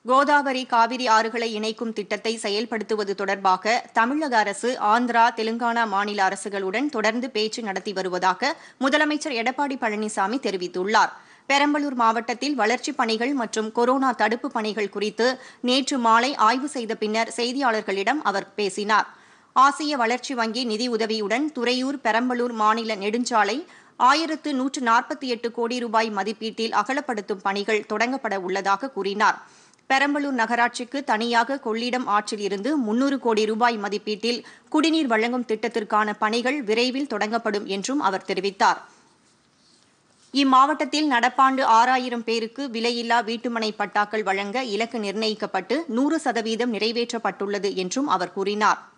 கோதாவரி காவிரி ஆறுகளை இணைக்கும் திட்டத்தை செயல்படுத்துவது தொடர்பாக தமிழக அரசு ஆந்திரா தெலுங்கானா மாநில அரசுகளுடன் தொடர்ந்து பேச்சு நடத்தி வருவதாக முதலமைச்சர் எடப்பாடி பழனிசாமி தெரிவித்துள்ளார் பெரம்பலூர் மாவட்டத்தில் வளர்ச்சிப் பணிகள் மற்றும் கொரோனா தடுப்பு பணிகள் குறித்து நேற்று மாலை ஆய்வு செய்த பின்னர் செய்தியாளர்களிடம் அவர் பேசினார் ஆசிய வளர்ச்சி வங்கி நிதியுதவியுடன் துறையூர் பெரம்பலூர் மாநில நெடுஞ்சாலை ஆயிரத்து நூற்று நாற்பத்தி எட்டு கோடி ரூபாய் மதிப்பீட்டில் அகலப்படுத்தும் பணிகள் தொடங்கப்பட உள்ளதாக கூறினார் பெரம்பலூர் நகராட்சிக்கு தனியாக கொள்ளிடம் ஆற்றில் இருந்து முன்னூறு கோடி ரூபாய் மதிப்பீட்டில் குடிநீர் வழங்கும் திட்டத்திற்கான பணிகள் விரைவில் தொடங்கப்படும் என்றும் அவர் தெரிவித்தார் இம்மாவட்டத்தில் நடப்பாண்டு ஆறாயிரம் பேருக்கு விலையில்லா வீட்டுமனை பட்டாக்கள் வழங்க இலக்கு நிர்ணயிக்கப்பட்டு நூறு சதவீதம் நிறைவேற்றப்பட்டுள்ளது என்றும் அவர் கூறினார்